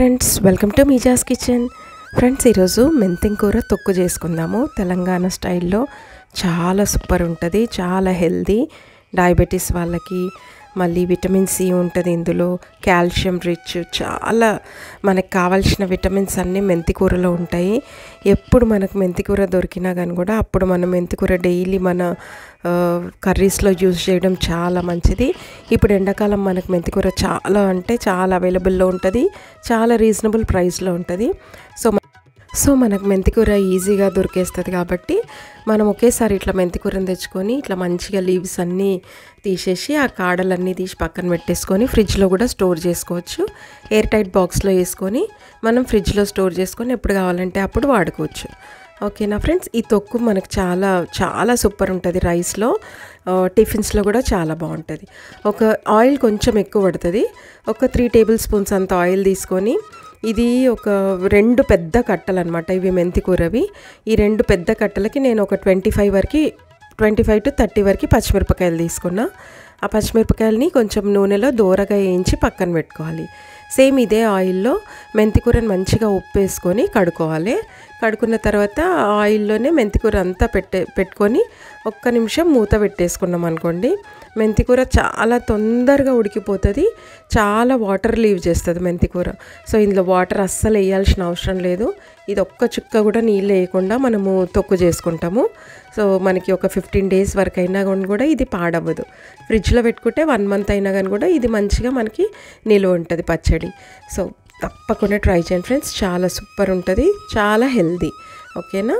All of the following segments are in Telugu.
ఫ్రెండ్స్ వెల్కమ్ టు మీజాస్ కిచెన్ ఫ్రెండ్స్ ఈరోజు మెంతిం కూర తొక్కు చేసుకుందాము తెలంగాణ స్టైల్లో చాలా సూపర్ ఉంటుంది చాలా హెల్దీ డయాబెటీస్ వాళ్ళకి మళ్ళీ విటమిన్ సి ఉంటుంది ఇందులో కాల్షియం రిచ్ చాలా మనకు కావాల్సిన విటమిన్స్ అన్నీ మెంతి కూరలో ఉంటాయి ఎప్పుడు మనకు మెంతి కూర దొరికినా కానీ కూడా అప్పుడు మనం మెంతి కూర డైలీ మన కర్రీస్లో యూజ్ చేయడం చాలా మంచిది ఇప్పుడు ఎండాకాలం మనకు మెంతి కూర చాలా అంటే చాలా అవైలబుల్లో ఉంటుంది చాలా రీజనబుల్ ప్రైస్లో ఉంటుంది సో సో మనకు మెంతికూర ఈజీగా దొరికేస్తుంది కాబట్టి మనం ఒకేసారి ఇట్లా మెంతికూరని తెచ్చుకొని ఇట్లా మంచిగా లీవ్స్ అన్నీ తీసేసి ఆ కాడలన్నీ తీసి పక్కన పెట్టేసుకొని ఫ్రిడ్జ్లో కూడా స్టోర్ చేసుకోవచ్చు ఎయిర్ టైట్ బాక్స్లో వేసుకొని మనం ఫ్రిడ్జ్లో స్టోర్ చేసుకొని ఎప్పుడు కావాలంటే అప్పుడు వాడుకోవచ్చు ఓకేనా ఫ్రెండ్స్ ఈ తొక్కు మనకు చాలా చాలా సూపర్ ఉంటుంది రైస్లో టిఫిన్స్లో కూడా చాలా బాగుంటుంది ఒక ఆయిల్ కొంచెం ఎక్కువ పడుతుంది ఒక త్రీ టేబుల్ స్పూన్స్ అంత ఆయిల్ తీసుకొని ఇది ఒక రెండు పెద్ద కట్టలు అనమాట ఇవి మెంతి కూరవి ఈ రెండు పెద్ద కట్టలకి నేను ఒక ట్వంటీ ఫైవ్ వరకు ట్వంటీ ఫైవ్ టు థర్టీ వరకు పచ్చిమిరపకాయలు తీసుకున్నా ఆ పచ్చిమిరపకాయలని కొంచెం నూనెలో దూరగా వేయించి పక్కన పెట్టుకోవాలి సేమ్ ఇదే ఆయిల్లో మెంతికూరని మంచిగా ఉప్పు వేసుకొని కడుక్కోవాలి కడుక్కున్న తర్వాత ఆయిల్లోనే మెంతికూర అంతా పెట్టే పెట్టుకొని ఒక్క నిమిషం మూత పెట్టేసుకున్నాం అనుకోండి మెంతికూర చాలా తొందరగా ఉడికిపోతుంది చాలా వాటర్ లీవ్ చేస్తుంది మెంతికూర సో ఇందులో వాటర్ అస్సలు వేయాల్సిన అవసరం లేదు ఇది ఒక్క చుక్క కూడా నీళ్ళు వేయకుండా మనము తొక్కు చేసుకుంటాము సో మనకి ఒక ఫిఫ్టీన్ డేస్ వరకు అయినా కానీ కూడా ఇది పాడవ్వదు ఫ్రిడ్జ్లో పెట్టుకుంటే వన్ మంత్ అయినా కానీ కూడా ఇది మంచిగా మనకి నిలువ ఉంటుంది పచ్చడి సో తప్పకుండా ట్రై చేయండి ఫ్రెండ్స్ చాలా సూపర్ ఉంటుంది చాలా హెల్దీ ఓకేనా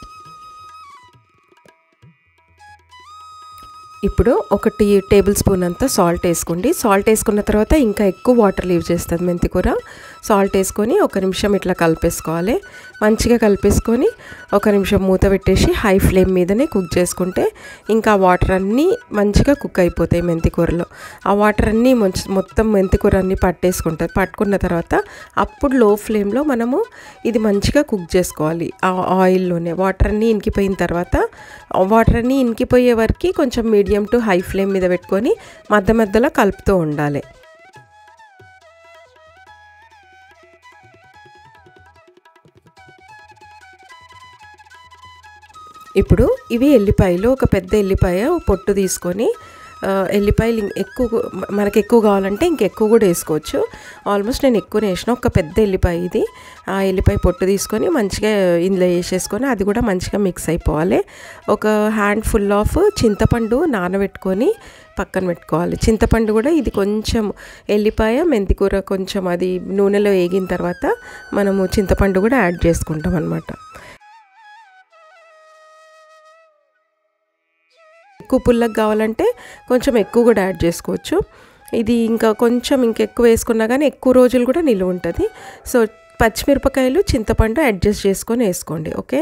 ఇప్పుడు ఒకటి టేబుల్ స్పూన్ అంతా సాల్ట్ వేసుకోండి సాల్ట్ వేసుకున్న తర్వాత ఇంకా ఎక్కువ వాటర్ లీవ్ చేస్తుంది మెంతికూర సాల్ట్ వేసుకొని ఒక నిమిషం ఇట్లా కలిపేసుకోవాలి మంచిగా కలిపేసుకొని ఒక నిమిషం మూత పెట్టేసి హై ఫ్లేమ్ మీదనే కుక్ చేసుకుంటే ఇంకా వాటర్ అన్నీ మంచిగా కుక్ అయిపోతాయి మెంతికూరలో ఆ వాటర్ అన్నీ మొత్తం మెంతికూర అన్నీ పట్టేసుకుంటుంది పట్టుకున్న తర్వాత అప్పుడు లో ఫ్లేమ్లో మనము ఇది మంచిగా కుక్ చేసుకోవాలి ఆ ఆయిల్లోనే వాటర్ అన్నీ ఇంకిపోయిన తర్వాత వాటర్ అన్నీ ఇంకిపోయే వరకు కొంచెం మీడియం టు హై ఫ్లేమ్ మీద పెట్టుకొని మధ్య మధ్యలో కలుపుతూ ఉండాలి ఇప్పుడు ఇవి ఎల్లిపాయలు ఒక పెద్ద ఎల్లిపాయ పొట్టు తీసుకొని ఎల్లిపాయలు ఎక్కువ మనకి ఎక్కువ కావాలంటే ఇంకెక్కువ కూడా వేసుకోవచ్చు ఆల్మోస్ట్ నేను ఎక్కువ వేసిన ఒక పెద్ద ఎల్లిపాయ ఇది ఆ ఎల్లిపాయ పొట్టు తీసుకొని మంచిగా ఇందులో వేసేసుకొని అది కూడా మంచిగా మిక్స్ అయిపోవాలి ఒక హ్యాండ్ ఫుల్ ఆఫ్ చింతపండు నానబెట్టుకొని పక్కన పెట్టుకోవాలి చింతపండు కూడా ఇది కొంచెం ఎల్లిపాయ మెంతికూర కొంచెం అది నూనెలో వేగిన తర్వాత మనము చింతపండు కూడా యాడ్ చేసుకుంటాం అనమాట ఎక్కువ పుల్లకి కావాలంటే కొంచెం ఎక్కువ కూడా యాడ్ చేసుకోవచ్చు ఇది ఇంకా కొంచెం ఇంకెక్కువ వేసుకున్నా కానీ ఎక్కువ రోజులు కూడా నిలువ ఉంటుంది సో పచ్చిమిరపకాయలు చింతపండు అడ్జస్ట్ చేసుకొని వేసుకోండి ఓకే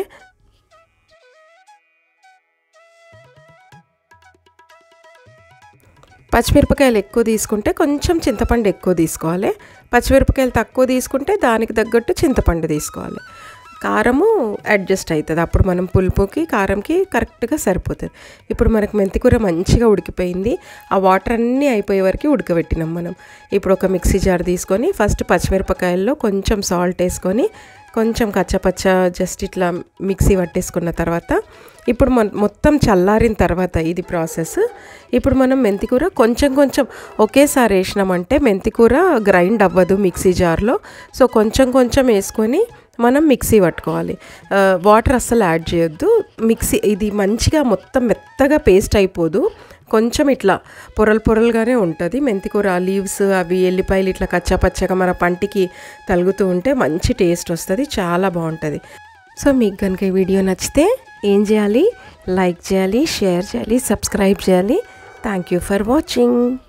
పచ్చిమిరపకాయలు ఎక్కువ తీసుకుంటే కొంచెం చింతపండు ఎక్కువ తీసుకోవాలి పచ్చిమిరపకాయలు తక్కువ తీసుకుంటే దానికి తగ్గట్టు చింతపండు తీసుకోవాలి కారము అడ్జస్ట్ అవుతుంది అప్పుడు మనం పులుపుకి కారంకి కరెక్ట్గా సరిపోతుంది ఇప్పుడు మనకు మెంతికూర మంచిగా ఉడికిపోయింది ఆ వాటర్ అన్నీ అయిపోయే వరకు ఉడకబెట్టినాం మనం ఇప్పుడు ఒక మిక్సీ జార్ తీసుకొని ఫస్ట్ పచ్చిమిరపకాయల్లో కొంచెం సాల్ట్ వేసుకొని కొంచెం కచ్చపచ్చ జస్ట్ ఇట్లా మిక్సీ పట్టేసుకున్న తర్వాత ఇప్పుడు మన మొత్తం చల్లారిన తర్వాత ఇది ప్రాసెస్ ఇప్పుడు మనం మెంతికూర కొంచెం కొంచెం ఒకేసారి వేసినామంటే మెంతికూర గ్రైండ్ అవ్వదు మిక్సీ జార్లో సో కొంచెం కొంచెం వేసుకొని మనం మిక్సీ పట్టుకోవాలి వాటర్ అస్సలు యాడ్ చేయొద్దు మిక్సీ ఇది మంచిగా మొత్తం మెత్తగా పేస్ట్ అయిపోదు కొంచెం ఇట్లా పొరలు పొరలుగానే ఉంటుంది మెంతికూర లీవ్స్ అవి ఎల్లిపాయలు ఇట్లా కచ్చాపచ్చగా మన పంటికి తలుగుతూ ఉంటే మంచి టేస్ట్ వస్తుంది చాలా బాగుంటుంది సో మీకు కనుక ఈ వీడియో నచ్చితే ఏం చేయాలి లైక్ చేయాలి షేర్ చేయాలి సబ్స్క్రైబ్ చేయాలి థ్యాంక్ యూ ఫర్ వాచింగ్